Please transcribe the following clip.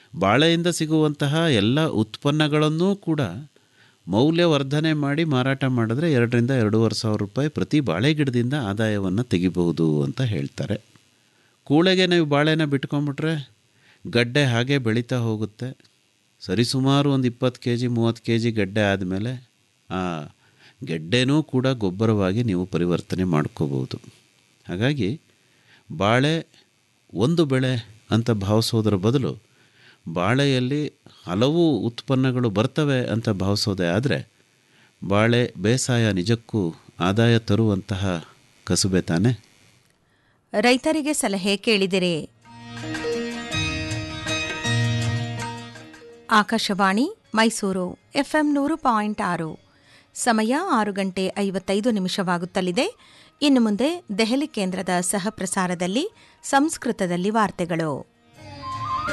ಬಾಳೆಯಿಂದ ಸಿಗುವಂತಹ ಎಲ್ಲ ಉತ್ಪನ್ನಗಳನ್ನೂ ಕೂಡ ಮೌಲ್ಯವರ್ಧನೆ ಮಾಡಿ ಮಾರಾಟ ಮಾಡಿದ್ರೆ ಎರಡರಿಂದ ಎರಡೂವರೆ ಸಾವಿರ ರೂಪಾಯಿ ಪ್ರತಿ ಬಾಳೆ ಗಿಡದಿಂದ ಆದಾಯವನ್ನು ತೆಗಿಬಹುದು ಅಂತ ಹೇಳ್ತಾರೆ ಕೂಳೆಗೆ ನೀವು ಬಾಳೆನ ಬಿಟ್ಕೊಂಬಿಟ್ರೆ ಗಡ್ಡೆ ಹಾಗೆ ಬೆಳೀತಾ ಹೋಗುತ್ತೆ ಸರಿಸುಮಾರು ಒಂದು ಇಪ್ಪತ್ತು ಕೆ ಜಿ ಮೂವತ್ತು ಕೆ ಜಿ ಗಡ್ಡೆ ಆದಮೇಲೆ ಆ ಗೆಡ್ಡೆನೂ ಕೂಡ ಗೊಬ್ಬರವಾಗಿ ನೀವು ಪರಿವರ್ತನೆ ಮಾಡ್ಕೋಬೋದು ಹಾಗಾಗಿ ಬಾಳೆ ಒಂದು ಬೆಳೆ ಅಂತ ಭಾವಿಸೋದರ ಬದಲು ಬಾಳೆಯಲ್ಲಿ ಹಲವು ಉತ್ಪನ್ನಗಳು ಬರ್ತವೆ ಅಂತ ಭಾವಿಸೋದೇ ಆದರೆ ಬಾಳೆ ಬೇಸಾಯ ನಿಜಕ್ಕೂ ಆದಾಯ ತರುವಂತಹ ಕಸುಬೆ ತಾನೆ ರೈತರಿಗೆ ಸಲಹೆ ಕೇಳಿದಿರಿ ಆಕಾಶವಾಣಿ ಮೈಸೂರು ಎಫ್ಎಂ ನೂರು ಪಾಯಿಂಟ್ ಆರು ಸಮಯ ಆರು ಗಂಟೆ ಐವತ್ತೈದು ನಿಮಿಷವಾಗುತ್ತಲಿದೆ ಇನ್ನು ಮುಂದೆ ದೆಹಲಿ ಕೇಂದ್ರದ ಸಹ ಪ್ರಸಾರದಲ್ಲಿ ಸಂಸ್ಕೃತದಲ್ಲಿ ವಾರ್ತೆಗಳು